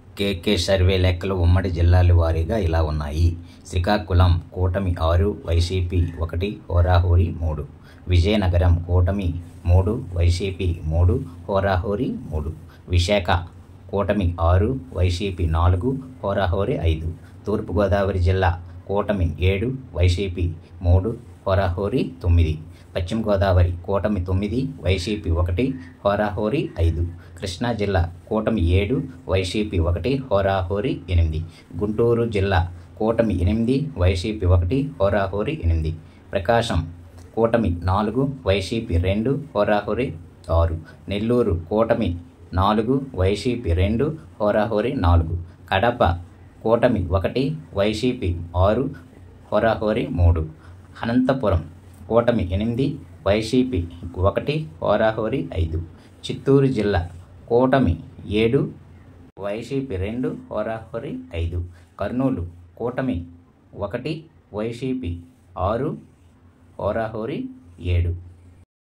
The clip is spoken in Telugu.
కేకే సర్వే లెక్కలు ఉమ్మడి జిల్లాల వారీగా ఇలా ఉన్నాయి శ్రీకాకుళం కూటమి ఆరు వైసీపీ ఒకటి హోరాహోరీ మూడు విజయనగరం కూటమి మూడు వైసీపీ మూడు హోరాహోరీ మూడు విశాఖ కూటమి ఆరు వైసీపీ నాలుగు హోరాహోరీ ఐదు తూర్పుగోదావరి జిల్లా కూటమి ఏడు వైసీపీ మూడు హోరాహోరీ తొమ్మిది పశ్చిమ గోదావరి కూటమి తొమ్మిది వైసీపీ ఒకటి హోరాహోరీ ఐదు కృష్ణా జిల్లా కూటమి ఏడు వైసీపీ ఒకటి హోరాహోరీ ఎనిమిది గుంటూరు జిల్లా కూటమి ఎనిమిది వైసీపీ ఒకటి హోరాహోరీ ఎనిమిది ప్రకాశం కూటమి నాలుగు వైసీపీ రెండు హోరాహోరీ ఆరు నెల్లూరు కూటమి నాలుగు వైసీపీ రెండు హోరాహోరీ నాలుగు కడప కూటమి ఒకటి వైసీపీ ఆరు హోరాహోరీ మూడు అనంతపురం కూటమి ఎనిమిది వైసీపీ ఒకటి హోరాహోరీ ఐదు చిత్తూరు జిల్లా కూటమి ఏడు వైసీపీ రెండు హోరాహోరీ ఐదు కర్నూలు కూటమి ఒకటి వైసీపీ ఆరు హోరాహోరీ ఏడు